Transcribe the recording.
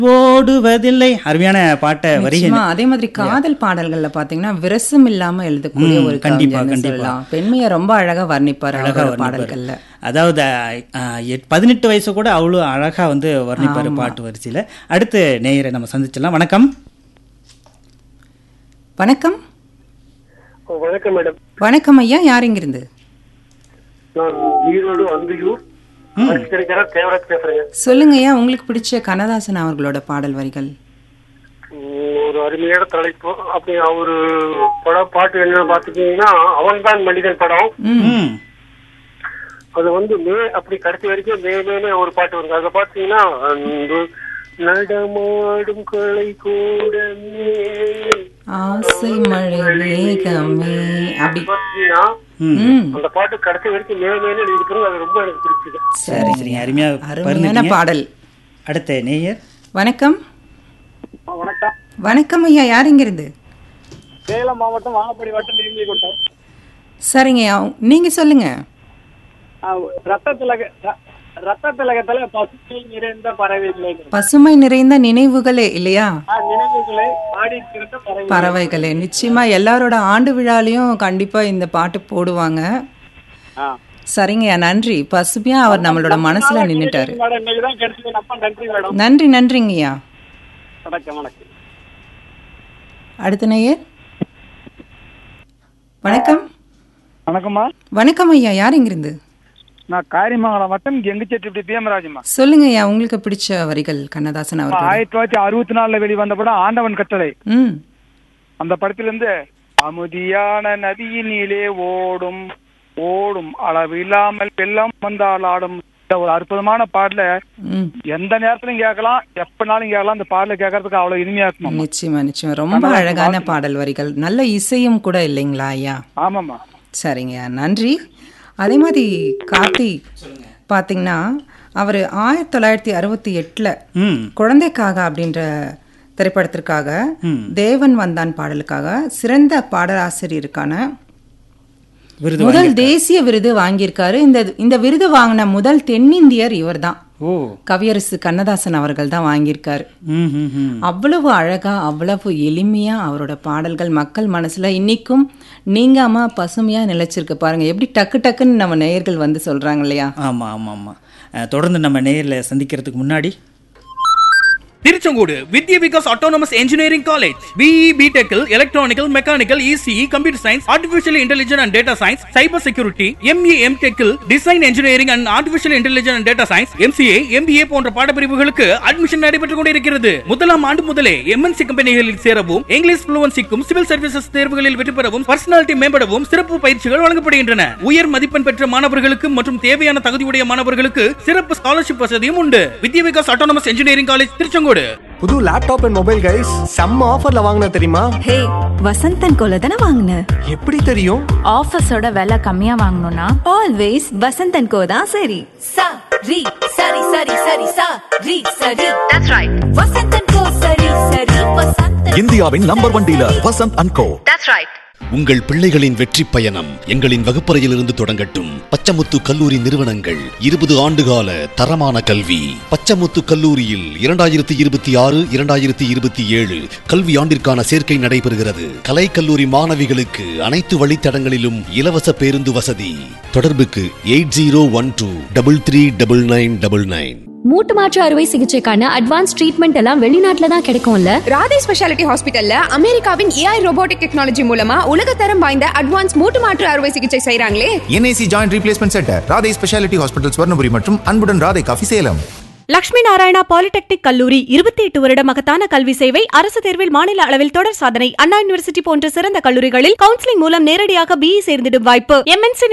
ஓடுவதில்லை அருமையான பாட்டை வரிகள் நிச்சயமா அதே மாதிரி காதல் பாடல்கள்ல பாத்தீங்கன்னா விரசம் இல்லாம எழுதக்கூடிய ம், ஒரு கண்டிப்பா, கவிஞர்னு கண்டிப்பா. சொல்லலாம் பெண்மையை ரொம்ப அழகா வர்ணிப்பார் அழகா அவரோட வர்ணிப்பாரு. பாடல்கள்ல அதாவது அஹ், எட்- பதினெட்டு வயசு கூட அவ்வளோ அழகா வந்து வர்ணிப்பாரு பாட்டு வரிசையில அடுத்து நேயரை நம்ம சந்திச்சிடலாம் வணக்கம் வணக்கம் வணக்கம் மேடம் வணக்கம் ஐயா யார் இங்கிருந்து நான் ஈரோடு அந்தியூர் கிடைக்கிற தேவராஜ் பேசுறேங்க சொல்லுங்க ஐயா உங்களுக்கு பிடிச்ச கண்ணதாசன் அவர்களோட பாடல் வரிகள் உம், ஒரு அருமையான தலைப்பு அப்படி அவரு படம் பாட்டு என்ன பாத்துட்டீங்கன்னா அவன்தான் மனிதன் படம் ம் அது வந்து மே அப்படி கடைசி வரைக்கும் மே மேலே ஒரு பாட்டு வருங்க அதை பாத்தீங்கன்னா அன்பு நடமாடும் கொலை கூட ஆசை மழை மேகமே அப்படி பாத்தீங்கன்னா ம் அந்த பாட்டு கடைசி வரைக்கும் மே மேலே எழுதிக்கிறது அது ரொம்ப எனக்கு பிடிச்சது சரி சரி அருமையா அருமையான பகிர்ந்துட்டீங்க. பாடல் அடுத்த நேயர் வணக்கம் வணக்கம் வணக்கம் ஐயா யார் இங்கிருந்து சேலம் மாவட்டம் வாழப்படி வட்டம் நீங்கி கொடுத்தேன் சரிங்க ஐயா நீங்க சொல்லுங்க ரத்த திலக ரத்த திலகத்துல பசுமை நிறைந்த பறவைகளை பசுமை நிறைந்த நினைவுகளே இல்லையா நினைவுகளை பாடி இருந்த பறவை பறவைகளே நிச்சயமா எல்லாரோட ஆண்டு விழாலையும் கண்டிப்பா இந்த பாட்டு போடுவாங்க சரிங்கய்யா நன்றி பசுமையா அவர் நம்மளோட மனசுல நின்னுட்டாரு மேடம் இன்னைக்கு தான் கிடைச்சது அப்பா நன்றி மேடம் நன்றி நன்றிங்கய்யா வணக்கம் வணக்கம் அடுத்த நேயர் வணக்கம் வணக்கம்மா வணக்கம் ஐயா யார் இங்கிருந்து நான் காரிமங்கலம் வட்டம் எங்கச்செட்டி பிஎம்ராஜம்மா சொல்லுங்க ஐயா உங்களுக்கு பிடிச்ச வரிகள் கண்ணதாசன் அவர்கள் ஆயிரத்தி தொள்ளாயிரத்தி அறுபத்தி நாலுல வெளிவந்த படம் ஆண்டவன் கட்டளை ம் அந்த படத்திலிருந்து அமுதியான நதியினிலே ஓடும் ஓடும் அளவு இல்லாமல் வெள்ளம் வந்தால் ஆடும் இந்த ஒரு அற்புதமான பாடல ம் எந்த நேரத்திலும் கேட்கலாம் எப்பனாலும் கேட்கலாம் அந்த பாடல கேட்கறதுக்கு அவ்வளவு இனிமையா இருக்குமா நிச்சயமா நிச்சயமா ரொம்ப அழகான பாடல் வரிகள் நல்ல இசையும் கூட இல்லைங்களா ஐயா ஆமாம்மா சரிங்கய்யா நன்றி அதே மாதிரி கார்த்தி பார்த்தீங்கன்னா அவர் ஆயிரத்தி தொள்ளாயிரத்தி அறுபத்தி எட்டில் ம் குழந்தைக்காக அப்படின்ற திரைப்படத்திற்காக தேவன் வந்தான் பாடலுக்காக சிறந்த பாடலாசிரியருக்கான விருது முதல் தேசிய விருது வாங்கியிருக்காரு இந்த இந்த விருது வாங்கின முதல் தென்னிந்தியர் இவர்தான் ஓ கவியரசு கண்ணதாசன் அவர்கள் தான் வாங்கியிருக்காரு ம் ம் ம் அவ்வளவு அழகா அவ்வளவு எளிமையா அவரோட பாடல்கள் மக்கள் மனசுல இன்னைக்கும் நீங்காம பசுமையா நிலைச்சிருக்கு பாருங்க எப்படி டக்கு டக்குன்னு நம்ம நேயர்கள் வந்து சொல்றாங்க இல்லையா ஆமா ஆமா ஆமா அஹ், தொடர்ந்து நம்ம நேயர்ல சந்திக்கிறதுக்கு முன்னாடி Tiruchengode Vidya Vikas autonomous engineering college B E பிடெக்கில் electronical mechanical ECE computer science artificial intelligence and data science cyber security M E M டெக்கில் design engineering and artificial intelligence and data science MCA MBA போன்ற பாடப்பிரிவுகளுக்கு அட்மிஷன் நடைபெற்றுக் கொண்டிருக்கிறது முதலாம் ஆண்டு முதலே எம்என்சி கம்பெனிகளில் சேரவும் இங்கிலீஷ் புளுவன்சிக்கும் சிவில் சர்வீசஸ் தேர்வுகளில் வெற்றி பெறவும் பர்சனாலிட்டி மேம்படவும் சிறப்பு பயிற்சிகள் வழங்கப்படுகின்றன உயர் மதிப்பெண் பெற்ற மாணவர்களுக்கு மற்றும் தேவையான தகுதியுடைய மாணவர்களுக்கு சிறப்பு ஸ்காலர்ஷிப் வசதியும் உண்டு Vidya Vikas autonomous engineering college Tiruchengode புது லேப்டாப் அண்ட் மொபைல் கைஸ் செம்ம ஆஃபர்ல வாங்கின தெரியுமா ஹே வசந்தன் கோல தானே வாங்கின எப்படி தெரியும் ஆஃபீஸோட விலை கம்மியா வாங்கணும்னா ஆல்வேஸ் வசந்தன் கோ தான் சரி sa ri sari sari sari sa ri sari that's right vasantan ko sari sari vasantan இந்தியாவின் number one dealer Vasanth and co that's right உங்கள் பிள்ளைகளின் வெற்றி பயணம் எங்களின் வகுப்பறையிலிருந்து தொடங்கட்டும் பச்சமுத்து கல்லூரி நிறுவனங்கள் இருபது ஆண்டுகால தரமான கல்வி பச்சமுத்து கல்லூரியில் இரண்டாயிரத்தி இருபத்தி ஆறு இரண்டாயிரத்தி இருபத்தி ஏழு கல்வி ஆண்டிற்கான சேர்க்கை நடைபெறுகிறது கலை கல்லூரி மாணவிகளுக்கு அனைத்து வழித்தடங்களிலும் இலவச பேருந்து வசதி தொடர்புக்கு eight zero one two double three double nine double nine மூட்டு மாற்று அறுவை சிகிச்சைக்கான அட்வான்ஸ் ட்ரீட்மெண்ட் எல்லாம் வெளிநாட்டுல தான் கிடைக்கும்ல ராதே ஸ்பெஷாலிட்டி ஹாஸ்பிட்டல்ல அமெரிக்காவின் ஏஐ ரோபோட்டிக் டெக்னாலஜி மூலமா உலகத்தரம் வாய்ந்த அட்வான்ஸ் மூட்டு மாற்று அறுவை சிகிச்சை செய்றாங்களே NIC joint replacement centre Radhai speciality hospital Swarnapuri மற்றும் அன்புடன் ராதை காஃபி சேலம் லட்சுமி நாராயணா பாலிடெக்னிக் கல்லூரி இருபத்தி எட்டு வருட மகத்தான கல்வி சேவை அரசு தேர்வில் மாநில அளவில் தொடர் சாதனை அண்ணா யூனிவர்சிட்டி போன்ற சிறந்த கல்லூரிகளில் கவுன்சிலிங் மூலம் நேரடியாக பிஇ சேர்ந்திடும் வாய்ப்பு எம்என்சி